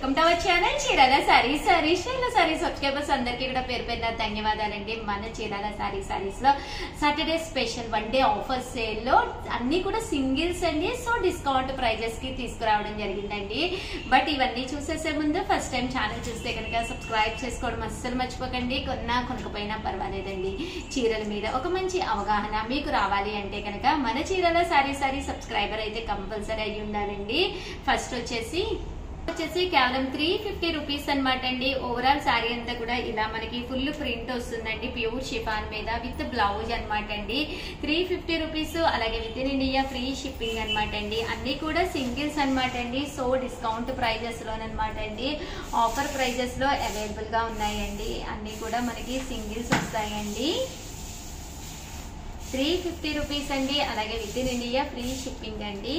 welcome to our channel Chirala sari sari Chirala sari subscribers అందరికీ కూడా పేరు పేరున ధన్యవాదాలండి మన చీరాల సారీ సారీస్ లో Saturday special one day offer sale లో అన్ని కూడా సింగిల్స్ అండి సో డిస్కౌంట్ ప్రైజెస్ కి తీసుకురావడం జరిగిందండి బట్ ఇవన్నీ చూసేసే ముందు ఫస్ట్ టైం ఛానల్ చూస్తే కనుక సబ్స్క్రైబ్ చేసుకోవడం అస్సలు మర్చిపోకండి కొన్నా కొనకపోయినా పర్వాలేదండి చీరల మీద ఒక మంచి అవగాహన మీకు రావాలి అంటే కనుక మన చీరల సారీ సారీ సబ్స్క్రైబర్ అయితే కంపల్సరీ అయి ఉండాలండి ఫస్ట్ వచ్చేసి వచ్చేసి కేవలం త్రీ ఫిఫ్టీ రూపీస్ అనమాట అండి ఓవరాల్ శారీ అంతా కూడా ఇలా మనకి ఫుల్ ప్రింట్ వస్తుందండి ప్యూర్ షిఫాన్ మీద విత్ బ్లౌజ్ అనమాట అండి త్రీ ఫిఫ్టీ రూపీస్ అలాగే within India free shipping అనమాట అండి అన్ని కూడా సింగిల్స్ అనమాట అండి సో డిస్కౌంట్ ప్రైజెస్ లోనమాట అండి ఆఫర్ ప్రైజెస్ లో అవైలబుల్ గా ఉన్నాయండి అన్ని కూడా మనకి సింగిల్స్ వస్తాయండి త్రీ ఫిఫ్టీ రూపీస్ అండి అలాగే within India free shipping అండి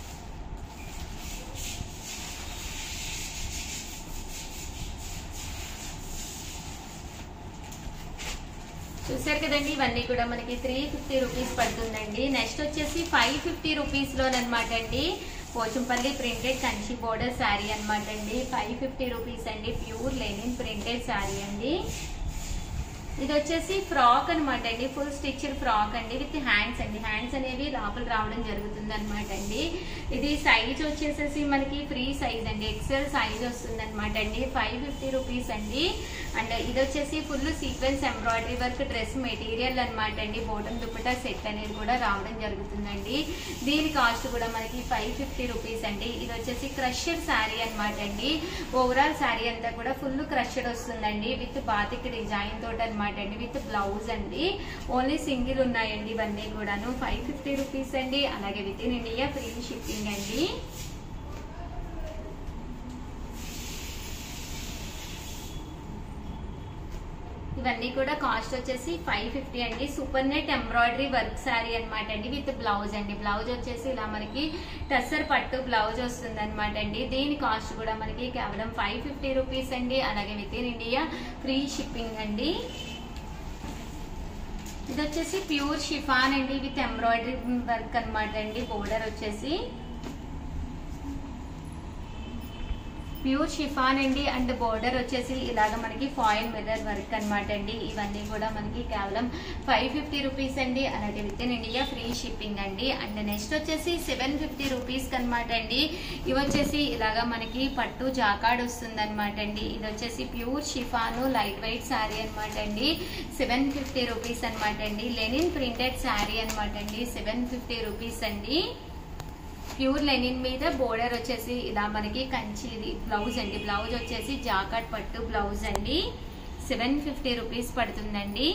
చూసారు కదండి ఇవన్నీ కూడా మనకి త్రీ ఫిఫ్టీ రూపీస్ పడుతుందండి నెక్స్ట్ వచ్చేసి ఫైవ్ ఫిఫ్టీ రూపీస్ లోనమాట అండి పోచంపల్లి ప్రింటెడ్ కంచి బోర్డర్ శారీ అనమాట అండి ఫైవ్ ఫిఫ్టీ రూపీస్ అండి ప్యూర్ లెనిన్ ప్రింటెడ్ శారీ అండి ఇది వచ్చేసి ఫ్రాక్ అనమాట అండి ఫుల్ స్టిచ్డ్ ఫ్రాక్ అండి విత్ హ్యాండ్స్ అండి హ్యాండ్స్ అనేవి లోపల రావడం జరుగుతుంది అనమాట అండి ఇది సైజ్ వచ్చేసేసి మనకి ఫ్రీ సైజ్ అండి ఎక్సెల్ సైజ్ వస్తుంది అనమాట అండి ఫైవ్ ఫిఫ్టీ రూపీస్ అండి అండ్ ఇది వచ్చేసి full sequence embroidery work dress material అనమాట అండి బోటం దుప్పటా సెట్ అనేది కూడా రావడం జరుగుతుందండి దీని కాస్ట్ కూడా మనకి ఫైవ్ ఫిఫ్టీ రూపీస్ అండి ఇది వచ్చేసి క్రషర్ శారీ అనమాట అండి ఓవరాల్ శారీ అంతా కూడా ఫుల్ క్రషర్ వస్తుందండి విత్ బాతిక్ డిజైన్ తోటి అనమాట అండి విత్ బ్లౌజ్ అండి ఓన్లీ సింగిల్ ఉన్నాయండి ఇవన్నీ కూడాను ఫైవ్ ఫిఫ్టీ రూపీస్ అండి అలాగే within India free shipping అండి ఇవన్నీ కూడా కాస్ట్ వచ్చేసి ఫైవ్ ఫిఫ్టీ అండి super net embroidery work sari అనమాట అండి విత్ బ్లౌజ్ అండి బ్లౌజ్ వచ్చేసి ఇలా మనకి టస్సర్ పట్టు బ్లౌజ్ వస్తుంది అనమాట అండి దీని కాస్ట్ కూడా మనకి కేవలం ఫైవ్ ఫిఫ్టీ రూపీస్ అండి అలాగే within India free shipping అండి ఇది వచ్చేసి ప్యూర్ షిఫాన్ అండి విత్ ఎంబ్రాయిడరీ వర్క్ అనమాట అండి బోర్డర్ వచ్చేసి ప్యూర్ షిఫాన్ అండి అండ్ బోర్డర్ వచ్చేసి ఇలాగ మనకి ఫాయిల్ మిర్రర్ వర్క్ అనమాట అండి ఇవన్నీ కూడా మనకి కేవలం ఫైవ్ ఫిఫ్టీ రూపీస్ అండి అలాగే within India free shipping అండి అండ్ నెక్స్ట్ వచ్చేసి సెవెన్ ఫిఫ్టీ రూపీస్ అనమాట అండి ఇవి వచ్చేసి ఇలాగా మనకి పట్టు జాకాడ్ వస్తుంది అనమాట అండి ఇది వచ్చేసి pure chiffon light weight sari అనమాట అండి సెవెన్ ఫిఫ్టీ రూపీస్ అనమాట అండి లెనిన్ ప్రింటెడ్ శారీ అనమాట అండి సెవెన్ ఫిఫ్టీ రూపీస్ అండి ప్యూర్ లెనిన్ మీద బోర్డర్ వచ్చేసి ఇలా మనకి కంచి బ్లౌజ్ అండి బ్లౌజ్ వచ్చేసి జాకెట్ పట్టు బ్లౌజ్ అండి సెవెన్ ఫిఫ్టీ రూపీస్ పడుతుందండి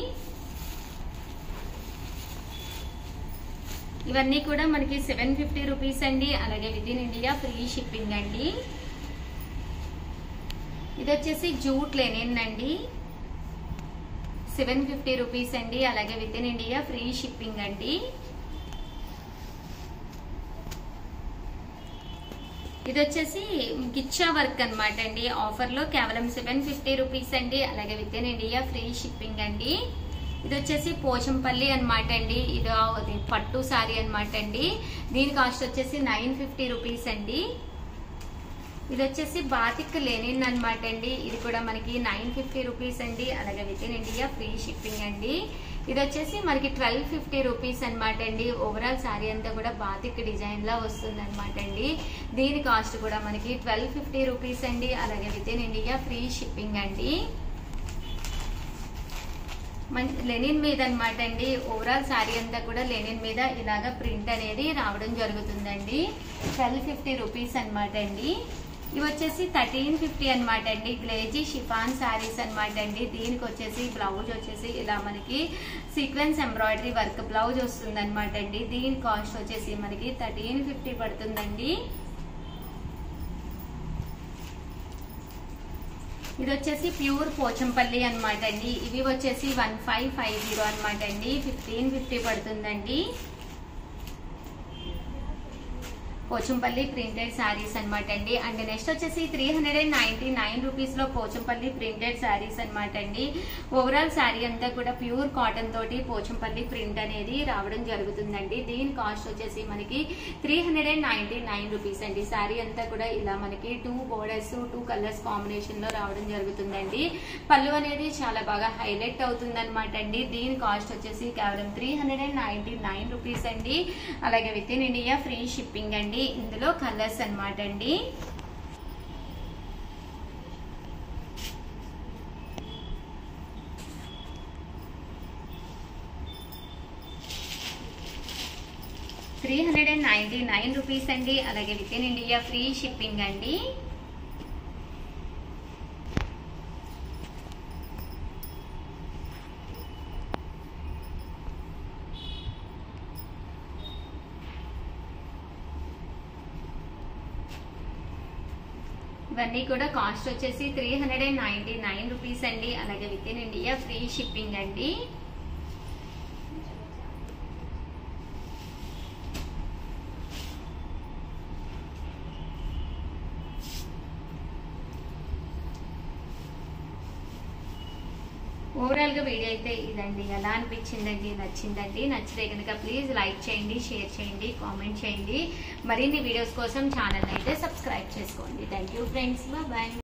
ఇవన్నీ కూడా మనకి సెవెన్ ఫిఫ్టీ రూపీస్ అండి అలాగే within India free shipping అండి ఇది వచ్చేసి జూట్ లెనిన్ అండి సెవెన్ ఫిఫ్టీ రూపీస్ అండి అలాగే within India free shipping అండి ఇది వచ్చేసి గిచ్చా వర్క్ అనమాట అండి ఆఫర్ లో కేవలం సెవెన్ ఫిఫ్టీ రూపీస్ అండి అలాగే within India free shipping అండి ఇది వచ్చేసి పోచంపల్లి అనమాట అండి ఇది అది పట్టు సారీ అనమాట అండి దీని కాస్ట్ వచ్చేసి నైన్ ఫిఫ్టీ రూపీస్ అండి ఇది వచ్చేసి బాతిక్ లెనిన్ అనమాట అండి ఇది కూడా మనకి నైన్ ఫిఫ్టీ రూపీస్ అండి అలాగే within India free shipping అండి ఇది వచ్చేసి మనకి ట్వెల్వ్ ఫిఫ్టీ రూపీస్ అనమాట అండి ఓవరాల్ శారీ అంతా కూడా బాతిక్ డిజైన్ లా వస్తుంది అనమాట అండి దీని కాస్ట్ కూడా మనకి ట్వెల్వ్ ఫిఫ్టీ రూపీస్ అండి అలాగే within India free shipping అండి లెనిన్ మీద అనమాట అండి ఓవరాల్ శారీ అంతా కూడా లెనిన్ మీద ఇలాగ ప్రింట్ అనేది రావడం జరుగుతుందండి ట్వెల్వ్ ఫిఫ్టీ రూపీస్ అనమాట అండి ఇవి వచ్చేసి థర్టీన్ ఫిఫ్టీ అనమాట అండి గ్లేజీ షిఫాన్ శారీస్ అనమాట అండి దీనికి వచ్చేసి బ్లౌజ్ వచ్చేసి ఇలా మనకి సీక్వెన్స్ ఎంబ్రాయిడరీ వర్క్ బ్లౌజ్ వస్తుంది అనమాట అండి దీని కాస్ట్ వచ్చేసి మనకి థర్టీన్ ఫిఫ్టీ పడుతుందండి ఇది వచ్చేసి ప్యూర్ పోచంపల్లి అనమాట అండి ఇవి వచ్చేసి వన్ ఫైవ్ ఫైవ్ జీరో అనమాట అండి ఫిఫ్టీన్ ఫిఫ్టీ పడుతుందండి పోచంపల్లి ప్రింటెడ్ శారీస్ అనమాట అండి అండ్ నెక్స్ట్ వచ్చేసి three hundred and ninety nine rupees లో పోచంపల్లి ప్రింటెడ్ శారీస్ అనమాట అండి ఓవరాల్ శారీ అంతా కూడా ప్యూర్ కాటన్ తోటి పోచంపల్లి ప్రింట్ అనేది రావడం జరుగుతుందండి దీని కాస్ట్ వచ్చేసి మనకి three hundred and ninety nine rupees అండి శారీ అంతా కూడా ఇలా మనకి two borders two colours combination లో రావడం జరుగుతుందండి పళ్ళు అనేది చాలా బాగా హైలైట్ అవుతుంది అనమాట అండి దీని కాస్ట్ వచ్చేసి కేవలం three hundred and ninety nine rupees అండి అలాగే within India free shipping అండి ఇందులో కలర్స్ అనమాట అండి three hundred and ninety nine rupees అండి అలాగే within India free shipping అండి ఇవన్నీ కూడా కాస్ట్ వచ్చేసి three hundred and ninety nine rupees అండి అలాగే within India free shipping అండి ఓవరాల్ గా వీడియో అయితే ఇదండి ఎలా అనిపించిందండి నచ్చిందండి నచ్చితే కనుక ప్లీజ్ లైక్ చేయండి షేర్ చేయండి కామెంట్ చేయండి మరిన్ని వీడియోస్ కోసం ఛానల్ అయితే సబ్స్క్రైబ్ చేసుకోండి థ్యాంక్ యూ ఫ్రెండ్స్ బాయ్